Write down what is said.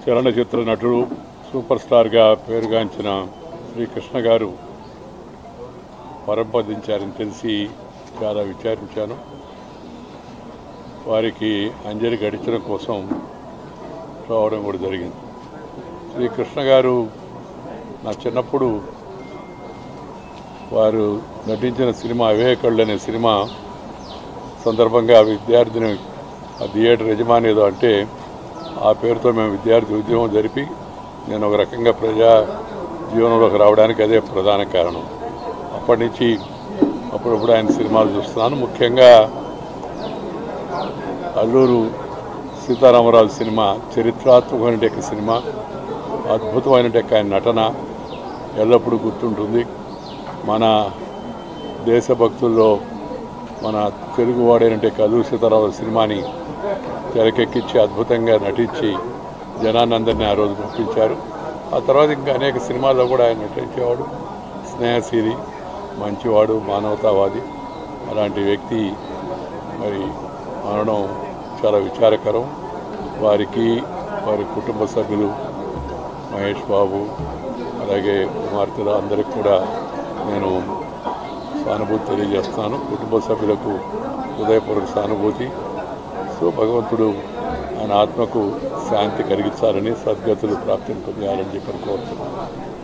చలనచిత్ర నటుడు సూపర్ స్టార్గా పేరుగాంచిన శ్రీకృష్ణ గారు పరంపదించారని తెలిసి చాలా విచారించాను వారికి అంజలి గడిచడం కోసం రావడం కూడా జరిగింది శ్రీకృష్ణ గారు నా చిన్నప్పుడు వారు నటించిన సినిమా అవే కళ్ళు అనే సినిమా సందర్భంగా విద్యార్థిని ఆ థియేటర్ యజమాని ఏదో అంటే ఆ పేరుతో మేము విద్యార్థి ఉద్యమం జరిపి నేను ఒక రకంగా ప్రజా జీవనంలోకి రావడానికి అదే ప్రధాన కారణం అప్పటి నుంచి అప్పుడప్పుడు ఆయన సినిమాలు చూస్తున్నాను ముఖ్యంగా అల్లూరు సీతారామరాజు సినిమా చరిత్రాత్మకమైన సినిమా అద్భుతమైన ఆయన నటన ఎల్లప్పుడూ గుర్తుంటుంది మన దేశభక్తుల్లో మన తెలుగువాడైనట్టే కల్లూరు సీతారామరాజు సినిమాని తెరకెక్కించి అద్భుతంగా నటించి జనాన్ని అందరినీ ఆ రోజు పంపించారు ఆ తర్వాత ఇంకా అనేక సినిమాల్లో కూడా ఆయన నటించేవాడు స్నేహశీలి మంచివాడు మానవతావాది అలాంటి వ్యక్తి మరి మరణం చాలా విచారకరం వారికి వారి కుటుంబ సభ్యులు మహేష్ బాబు అలాగే కుమార్తెలు అందరికి కూడా నేను సానుభూతి తెలియజేస్తున్నాను కుటుంబ సభ్యులకు హృదయపూర్వక సానుభూతి సో భగవంతుడు ఆయన ఆత్మకు శాంతి కలిగించాలని సద్గతులు ప్రాప్తింపజేయాలని చెప్పి కోరుతున్నాను